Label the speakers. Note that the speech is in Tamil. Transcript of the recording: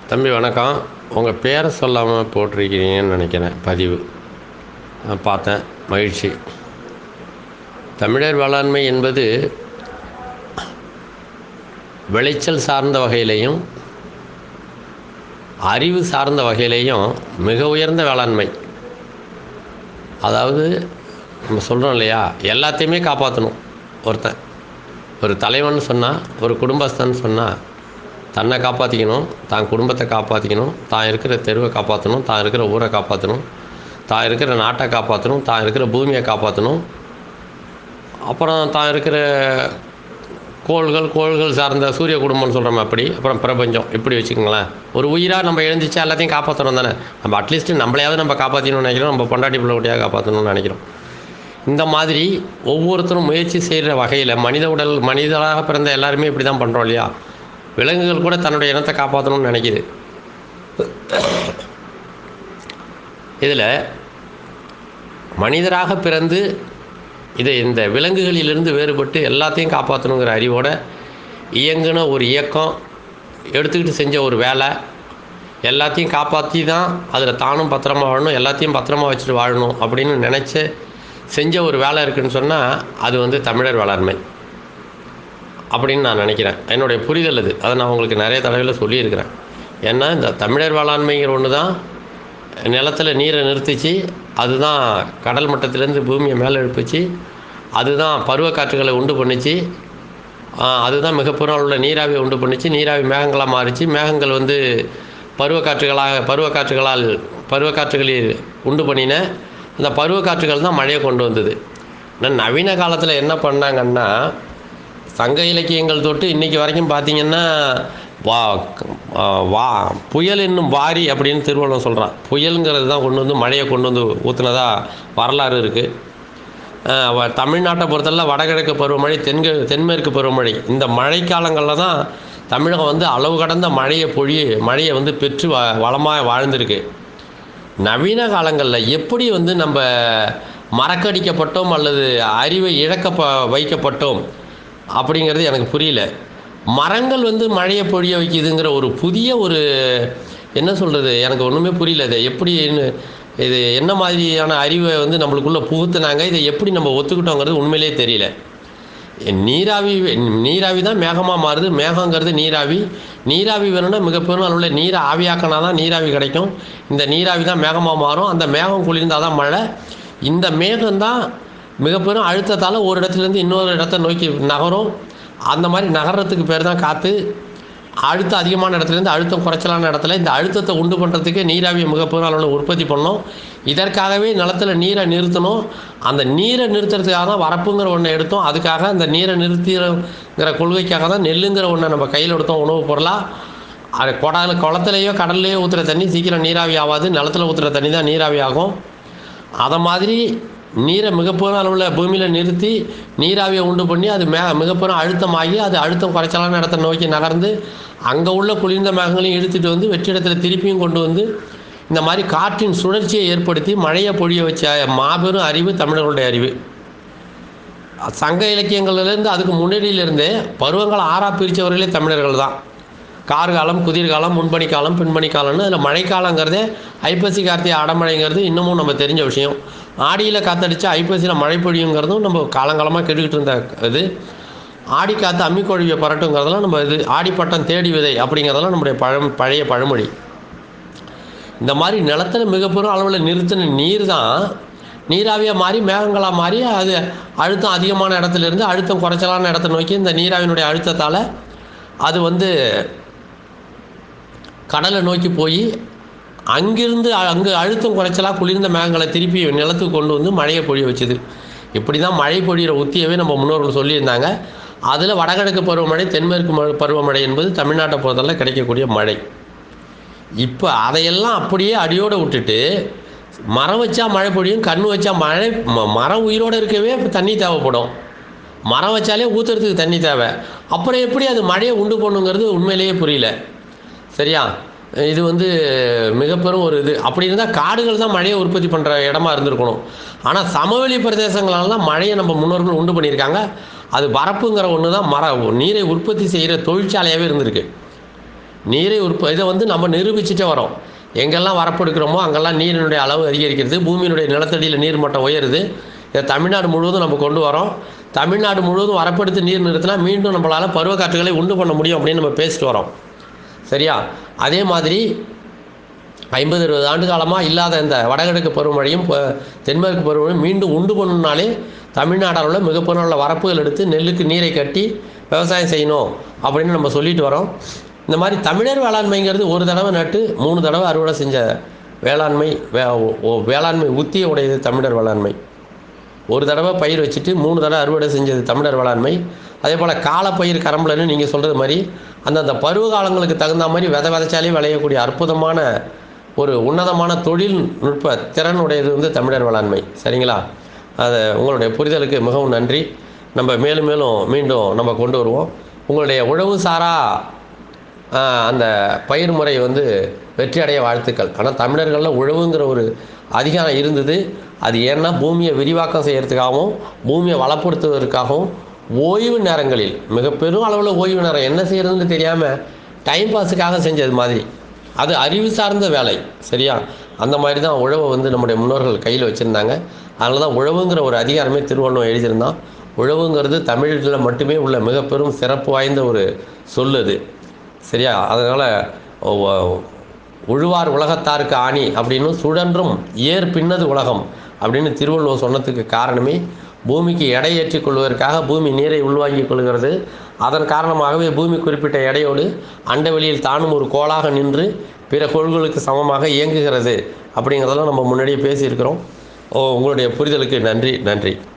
Speaker 1: தம்பி வணக்கம் உங்கள் பேரை சொல்லாமல் போட்டிருக்கிறீங்கன்னு நினைக்கிறேன் பதிவு நான் பார்த்தேன் மகிழ்ச்சி தமிழர் வேளாண்மை என்பது விளைச்சல் சார்ந்த வகையிலையும் அறிவு சார்ந்த வகையிலையும் மிக உயர்ந்த வேளாண்மை அதாவது நம்ம சொல்கிறோம் இல்லையா எல்லாத்தையுமே காப்பாற்றணும் ஒருத்தன் ஒரு தலைவன் சொன்னால் ஒரு குடும்பஸ்தன் சொன்னால் தன்னை காப்பாற்றிக்கணும் தான் குடும்பத்தை காப்பாற்றிக்கணும் தான் இருக்கிற தெருவை காப்பாற்றணும் தான் இருக்கிற ஊரை காப்பாற்றணும் தான் இருக்கிற நாட்டை காப்பாற்றணும் தான் இருக்கிற பூமியை காப்பாற்றணும் அப்புறம் தான் இருக்கிற கோள்கள் கோள்கள் சார்ந்த சூரிய குடும்பம்னு சொல்கிறோம் அப்படி அப்புறம் பிரபஞ்சம் இப்படி வச்சுக்கோங்களேன் ஒரு உயிராக நம்ம எழுந்திரிச்சா எல்லாத்தையும் காப்பாற்றணும் தானே நம்ம அட்லீஸ்ட் நம்மளையாவது நம்ம காப்பாற்றணும்னு நினைக்கிறோம் நம்ம பொண்டாட்டி பிள்ளை குட்டியாக காப்பாற்றணும்னு நினைக்கிறோம் இந்த மாதிரி ஒவ்வொருத்தரும் முயற்சி செய்கிற வகையில் மனித உடல் மனிதராக பிறந்த எல்லாருமே இப்படி தான் பண்ணுறோம் இல்லையா விலங்குகள் கூட தன்னுடைய இனத்தை காப்பாற்றணும்னு நினைக்குது இதில் மனிதராக பிறந்து இதை இந்த விலங்குகளிலிருந்து வேறுபட்டு எல்லாத்தையும் காப்பாற்றணுங்கிற அறிவோட இயங்குன ஒரு இயக்கம் எடுத்துக்கிட்டு செஞ்ச ஒரு வேலை எல்லாத்தையும் காப்பாற்றி தான் அதில் தானும் பத்திரமா வாழணும் எல்லாத்தையும் பத்திரமா வச்சுட்டு வாழணும் அப்படின்னு நினச்சி செஞ்ச ஒரு வேலை இருக்குன்னு சொன்னால் அது வந்து தமிழர் வேளாண்மை அப்படின்னு நான் நினைக்கிறேன் என்னுடைய புரிதல் அது அதை நான் உங்களுக்கு நிறைய தடவையில் சொல்லியிருக்கிறேன் ஏன்னா இந்த தமிழர் வேளாண்மைங்கிற ஒன்று தான் நிலத்தில் நீரை நிறுத்திச்சு அதுதான் கடல் மட்டத்திலேருந்து பூமியை மேலே எழுப்பிச்சு அதுதான் பருவக்காற்றுகளை உண்டு பண்ணிச்சு அதுதான் மிகப்பெரும் உள்ள நீராவியை உண்டு பண்ணிச்சு நீராவி மேகங்களாக மாறிச்சு மேகங்கள் வந்து பருவக்காற்றுகளாக பருவக்காற்றுகளால் பருவக்காற்றுகளில் உண்டு பண்ணின அந்த பருவக்காற்றுகள் தான் மழையை கொண்டு வந்தது ஆனால் நவீன காலத்தில் என்ன பண்ணாங்கன்னா சங்க இலக்கியங்கள் தொட்டு இன்றைக்கி வரைக்கும் பார்த்திங்கன்னா வா வா புயல் என்னும் வாரி அப்படின்னு திருவள்ளுவர் சொல்கிறான் புயலுங்கிறது தான் கொண்டு வந்து மழையை கொண்டு வந்து ஊற்றுனதா வரலாறு இருக்குது தமிழ்நாட்டை பொறுத்தவரை வடகிழக்கு பருவமழை தென்கு தென்மேற்கு பருவமழை இந்த மழைக்காலங்களில் தான் தமிழகம் வந்து அளவு கடந்த மழையை பொழி மழையை வந்து பெற்று வ வளமாக வாழ்ந்திருக்கு நவீன காலங்களில் எப்படி வந்து நம்ம மறக்கடிக்கப்பட்டோம் அல்லது அறிவை இழக்க வைக்கப்பட்டோம் அப்படிங்கிறது எனக்கு புரியல மரங்கள் வந்து மழையை பொழிய வைக்குதுங்கிற ஒரு புதிய ஒரு என்ன சொல்கிறது எனக்கு ஒன்றுமே புரியல இது எப்படின்னு இது என்ன மாதிரியான அறிவை வந்து நம்மளுக்குள்ளே புகுத்துனாங்க இதை எப்படி நம்ம ஒத்துக்கிட்டோங்கிறது உண்மையிலே தெரியல நீராவி நீராவி தான் மேகமாக மாறுது மேகங்கிறது நீராவி நீராவி வேணும்னா மிகப்பெரும் அளவில் நீரை ஆவியாக்கினா தான் நீராவி கிடைக்கும் இந்த நீராவி தான் மேகமாக மாறும் அந்த மேகம் குளிர்ந்தால் தான் மழை இந்த மேகம்தான் மிகப்பெரும் அழுத்தத்தால் ஒரு இடத்துலேருந்து இன்னொரு இடத்த நோக்கி நகரும் அந்த மாதிரி நகர்றதுக்கு பேர் தான் காற்று அழுத்தம் அதிகமான இடத்துலேருந்து அழுத்தம் குறைச்சலான இடத்துல இந்த அழுத்தத்தை உண்டு பண்ணுறதுக்கே நீராவியை மிகப்பெரும் அளவில் உற்பத்தி பண்ணோம் இதற்காகவே நிலத்தில் நீரை நிறுத்தணும் அந்த நீரை நிறுத்துறதுக்காக தான் வரப்புங்கிற ஒன்றை எடுத்தோம் அதுக்காக அந்த நீரை நிறுத்திங்கிற கொள்கைக்காக தான் நெல்லுங்கிற ஒன்றை நம்ம கையில் எடுத்தோம் உணவுப் பொருளாக அது குடல் குளத்துலேயோ கடல்லையோ ஊற்றுற தண்ணி சீக்கிரம் நீராவி ஆகாது நிலத்தில் ஊற்றுற தண்ணி தான் நீராவி ஆகும் அதை மாதிரி நீரை மிகப்பெரும் அளவில் பூமியில் நிறுத்தி நீராவியை உண்டு பண்ணி அது மே மிகப்பெரும் அழுத்தமாகி அது அழுத்தம் குறைச்சலான இடத்த நோக்கி நகர்ந்து அங்கே உள்ள குளிர்ந்த மேகங்களையும் இழுத்துட்டு வந்து வெற்றிடத்தில் திருப்பியும் கொண்டு வந்து இந்த மாதிரி காற்றின் சுழற்சியை ஏற்படுத்தி மழையை பொழிய வச்ச மாபெரும் அறிவு தமிழர்களுடைய அறிவு சங்க இலக்கியங்கள்லேருந்து அதுக்கு முன்னாடியிலேருந்தே பருவங்களை ஆறா பிரித்தவர்களே தமிழர்கள் தான் கார்காலம் குதிர்காலம் முன்பனி காலம் பின்பனி காலம்னு அதில் மழைக்காலங்கிறதே ஐப்பசி கார்த்திகை அடமழைங்கிறது இன்னமும் நம்ம தெரிஞ்ச விஷயம் ஆடியில் காற்றடிச்சா ஐப்பசியில் மழை பொழியுங்கிறதும் நம்ம காலங்காலமாக கெடுக்கிட்டு இருந்த இது ஆடி காற்று அம்மிக்கொழிவை பரட்டுங்கிறதெல்லாம் நம்ம இது ஆடிப்பட்டம் தேடி விதை அப்படிங்கிறதெல்லாம் நம்முடைய பழம் பழைய பழமொழி இந்த மாதிரி நிலத்தில் மிகப்பெரும் அளவில் நிறுத்தின நீர் தான் நீராவியாக மாறி மேகங்களாக மாறி அது அழுத்தம் அதிகமான இடத்துலேருந்து அழுத்தம் குறைச்சலான இடத்த நோக்கி இந்த நீராவினுடைய அழுத்தத்தால் அது வந்து கடலை நோக்கி போய் அங்கிருந்து அங்கு அழுத்தம் குறைச்சலாக குளிர்ந்த மேகங்களை திருப்பி நிலத்துக்கு கொண்டு வந்து மழையை பொழிய வச்சுது இப்படி தான் மழை பொழிகிற உத்தியவே நம்ம முன்னோர்கள் சொல்லியிருந்தாங்க அதில் வடகிழக்கு பருவமழை தென்மேற்கு ம பருவமழை என்பது தமிழ்நாட்டை பொறுத்தவரை கிடைக்கக்கூடிய மழை இப்போ அதையெல்லாம் அப்படியே அடியோடு விட்டுட்டு மரம் வச்சா மழை பொழியும் கண் வச்சா மழை ம மரம் உயிரோடு இருக்கவே தண்ணி தேவைப்படும் மரம் வச்சாலே ஊற்றுறதுக்கு தண்ணி தேவை அப்புறம் எப்படி அது மழையை உண்டு பண்ணுங்கிறது உண்மையிலேயே புரியல சரியா இது வந்து மிகப்பெரும் ஒரு இது அப்படி இருந்தால் காடுகள் தான் மழையை உற்பத்தி பண்ணுற இடமா இருந்திருக்கணும் ஆனால் சமவெளி பிரதேசங்களால தான் மழையை நம்ம முன்னோர்கள் உண்டு பண்ணியிருக்காங்க அது வரப்புங்கிற ஒன்று தான் மர நீரை உற்பத்தி செய்கிற தொழிற்சாலையாகவே இருந்திருக்கு நீரை உற்ப இதை வந்து நம்ம நிரூபிச்சுட்டே வரோம் எங்கெல்லாம் வரப்படுக்கிறோமோ அங்கெல்லாம் நீரினுடைய அளவு அதிகரிக்கிறது பூமியினுடைய நிலத்தடியில் நீர் மட்டம் உயருது இதை தமிழ்நாடு முழுவதும் நம்ம கொண்டு வரோம் தமிழ்நாடு முழுவதும் வரப்படுத்தி நீர் நிறுத்தினா மீண்டும் நம்மளால் பருவக்காற்றுகளை உண்டு பண்ண முடியும் அப்படின்னு நம்ம பேசிட்டு வரோம் சரியா அதே மாதிரி ஐம்பது இருபது ஆண்டு காலமாக இல்லாத இந்த வடகிழக்கு பருவமழையும் இப்போ தென்மேற்கு பருவமழையும் மீண்டும் உண்டு பண்ணணும்னாலே தமிழ்நாட்டில் உள்ள மிகப்பெரிய உள்ள வரப்புகள் எடுத்து நெல்லுக்கு நீரை கட்டி விவசாயம் செய்யணும் அப்படின்னு நம்ம சொல்லிட்டு வரோம் இந்த மாதிரி தமிழர் வேளாண்மைங்கிறது ஒரு தடவை நட்டு மூணு தடவை அறுவடை செஞ்ச வேளாண்மை வே ஓ- வேளாண்மை உத்திய உடையது தமிழர் வேளாண்மை ஒரு தடவை பயிர் வச்சுட்டு மூணு தடவை அறுவடை செஞ்சது தமிழர் வேளாண்மை அதே போல் காலப்பயிர் கரம்பலன்னு நீங்கள் சொல்கிறது மாதிரி அந்தந்த பருவ காலங்களுக்கு தகுந்த மாதிரி விதை விதைச்சாலே விளையக்கூடிய அற்புதமான ஒரு உன்னதமான தொழில்நுட்ப திறன் உடையது வந்து தமிழர் வேளாண்மை சரிங்களா அது உங்களுடைய புரிதலுக்கு மிகவும் நன்றி நம்ம மேலும் மேலும் மீண்டும் நம்ம கொண்டு வருவோம் உங்களுடைய உழவு சாரா ஆஹ், அந்த பயிர் முறை வந்து வெற்றி அடைய வாழ்த்துக்கள் ஆனால் தமிழர்களில் உழவுங்கிற ஒரு அதிகாரம் இருந்தது அது ஏன்னா பூமியை விரிவாக்கம் செய்யறதுக்காகவும் பூமியை வளப்படுத்துவதற்காகவும் ஓய்வு நேரங்களில் மிக பெரும் அளவில் ஓய்வு நேரம் என்ன செய்யறதுன்னு தெரியாமல் டைம் பாஸுக்காக செஞ்சது மாதிரி அது அறிவு சார்ந்த வேலை சரியா அந்த மாதிரி தான் உழவை வந்து நம்முடைய முன்னோர்கள் கையில் வச்சுருந்தாங்க அதனால தான் உழவுங்கிற ஒரு அதிகாரமே திருவள்ளுவர் எழுதியிருந்தான் உழவுங்கிறது தமிழில் மட்டுமே உள்ள மிக பெரும் சிறப்பு வாய்ந்த ஒரு சொல் அது சரியா அதனால் உழுவார் உலகத்தாருக்கு ஆணி அப்படின்னு சுழன்றும் ஏர் பின்னது உலகம் அப்படின்னு திருவள்ளுவர் சொன்னதுக்கு காரணமே பூமிக்கு எடை ஏற்றிக் கொள்வதற்காக பூமி நீரை உள்வாங்கிக் கொள்கிறது அதன் காரணமாகவே பூமி குறிப்பிட்ட எடையோடு அண்டவெளியில் தானும் ஒரு கோளாக நின்று பிற கோள்களுக்கு சமமாக இயங்குகிறது அப்படிங்கிறதெல்லாம் நம்ம முன்னாடியே பேசியிருக்கிறோம் ஓ உங்களுடைய புரிதலுக்கு நன்றி நன்றி